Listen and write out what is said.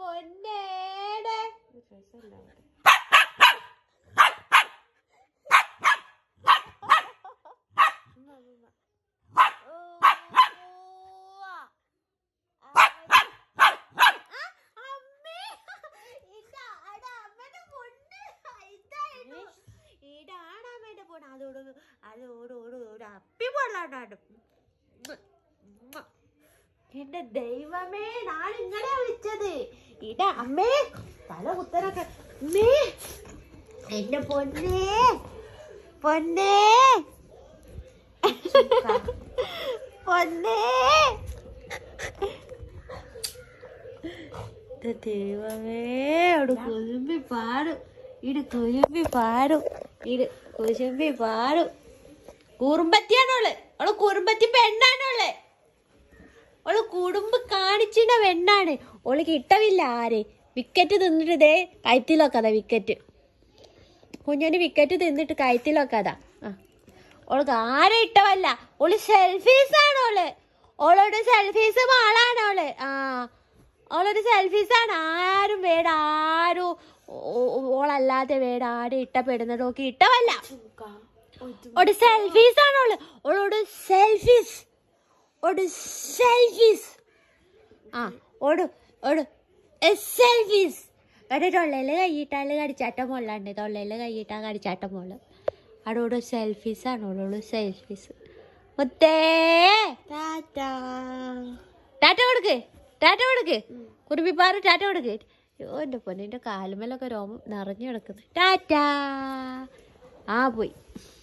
പൊന്നേടെ ഇതാണ് അമ്മേന്റെ ഫോൺ അതോട് അതോട് ഓട് ഓട് അപ്പി പൊള്ളാണ്ടാണ് എന്റെ ദൈവമേ ഞാൻ ഇങ്ങനെ വിളിച്ചത് ഇട അമ്മേ തല കുത്തനൊക്കെ അമ്മേ എന്റെ പൊന്നേ പൊന്നേ പൊന്നേ എന്റെ ദൈവമേ അവിടെ കുരുമ്പി പാടും ഇട് കുരുമ്പി പാടും ഇട് കുശുമ്പി പാടും കുറുമ്പത്തിയാണോള് അവള് കുറുമ്പത്തി പെണ്ണാണോള് ഓള് കുടുംബ കാണിച്ചിന പെണ്ണാണ് ഓള് കിട്ടവില്ല ആര് വിക്കറ്റ് തിന്നിട്ട് ഇതേ കയറ്റിലൊക്കതാ വിക്കറ്റ് കുഞ്ഞിന് വിക്കറ്റ് തിന്നിട്ട് കയറ്റിലൊക്കതാ ആ ഓൾക്ക് ആരെ ഇട്ടവല്ല ഓള് സെൽഫീസ് ആണ് ഓള് ഓളോട് സെൽഫീസ് ആളാണ് ഓള് ആ ഓളൊരു സെൽഫീസ് ആണ് ആരും വേട ആരും ഓ- ഓ- ഓളല്ലാതെ വേട ആരും ഇഷ്ടപ്പെടുന്നത് ഓക്ക് ഇട്ടവല്ല ഒരു സെൽഫീസ് ആണ് ഓള് ഓളോട് സെൽഫീസ് ഒരു സെൽഫീസ് ആ ഓട് ഓട് സെൽഫീസ് അവിടെ തൊള്ളയിൽ കൈയിട്ടാൽ കടിച്ചാട്ടം മുള്ളാണ്ട് തൊള്ളയിൽ കൈയിട്ടാ കടിച്ചാട്ടം മുള്ള അവിടെ ഓട് സെൽഫീസ് ആണ് ഓളോട് സെൽഫീസ് മുത്തേ ടാറ്റാ ടാറ്റ കൊടുക്ക് ടാറ്റ കൊടുക്ക് കുറുമ്പിപ്പാറ് ടാറ്റ കൊടുക്ക് അയ്യോ എൻ്റെ പൊന്നിൻ്റെ കാലുമേലൊക്കെ രോമം നിറഞ്ഞു കിടക്കുന്നു ടാറ്റ ആ പോയി